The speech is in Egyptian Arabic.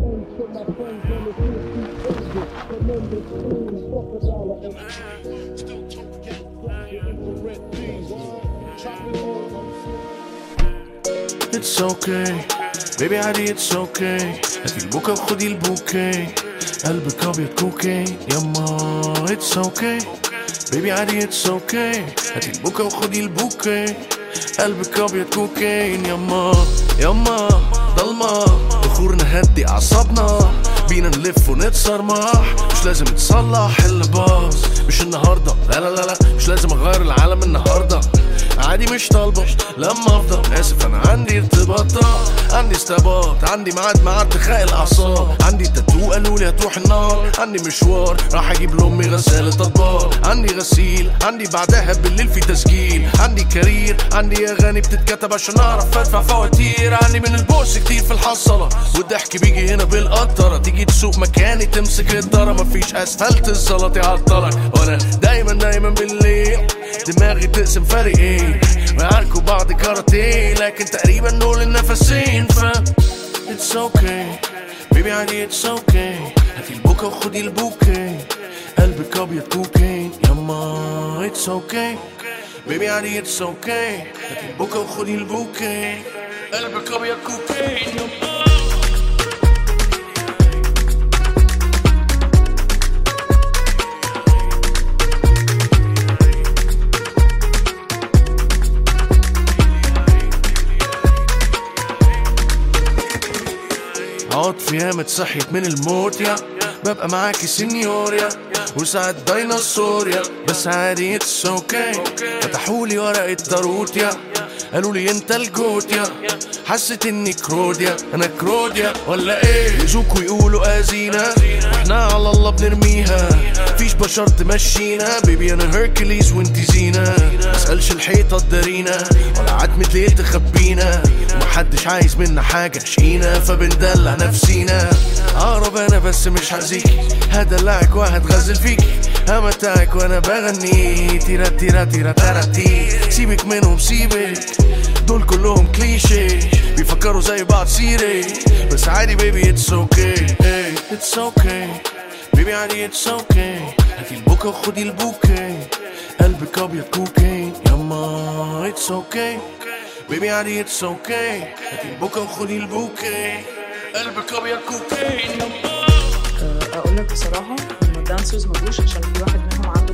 It's okay بيبي عادي it's okay هاتي البوكا وخدي البوكي قلبك ابيض كوكي يما it's okay بيبي عادي it's okay هاتي البوكا وخدي البوكي قلبك ابيض كوكين يما يما ضلمة بخور نهدي اعصابنا بينا نلف ونتصرمح مش لازم تصلح اللي باظ مش النهارده لا لا لا لا مش لازم اغير العالم النهارده عادي مش طالبه لما افضل اسف انا عندي ارتباطات عندي استباط عندي ميعاد مع ارتخاء الاعصاب عندي تاتو قالوا لي هتروح النار عندي مشوار راح اجيب لامي غسالة اطباق عندي غسيل عندي بعدها بالليل في تسجيل عندي كارير عندي اغاني بتتكتب عشان اعرف ادفع فواتير عندي من البوس كتير في الحصلة والضحك بيجي هنا بالقطرة تيجي تسوق مكاني تمسك الدارة مفيش اسفلت الزلط يعطلك وانا دايما دايما بالليل دماغي تقسم فريقين معاركوا بعض كاراتيه لكن تقريبا دول النفسين ف It's okay بيبي عادي it's okay هاتي البوكا وخدي البوكي قلبك ابيض كوكين يما it's okay بيبي عادي it's okay هاتي البوكا وخدي البوكي قلبك ابيض كوكين يما عاد في ياما اتصحيت من الموت يا ببقى معاكي سينيوريا وساعات ديناصور يا بس عادي اتس اوكي فتحولي ورقة داروت يا قالوا لي انت الجوت يا حسيت اني كروديا انا كروديا ولا ايه يزوكوا يقولوا ازينا واحنا على الله بنرميها فيش بشر تمشينا بيبي انا هيركليز وانتي زينة مسألش الحيطة تدارينا ولا عتمة ليه تخبينا محدش عايز منا حاجة شقينا فبندلع نفسينا اقرب انا بس مش هأذيكي هدلعك وهتغزل فيكي همتعك وانا بغني تيرا تيرا تيرا تيرا سيبك منهم سيبك دول كلهم كليشي بيفكروا زي بعض سيري بس عادي بيبي اتس اوكي اتس اوكي بيبي عادي اتس اوكي هاتي البوكا وخدي البوكي قلبك ابيض كوكين يما اتس اوكي بيبي عادي اتس اوكي هاتي البوكا وخدي البوكي قلبك ابيض كوكين يما اقول لك بصراحه ان الدانسرز ما جوش عشان في واحد منهم عمل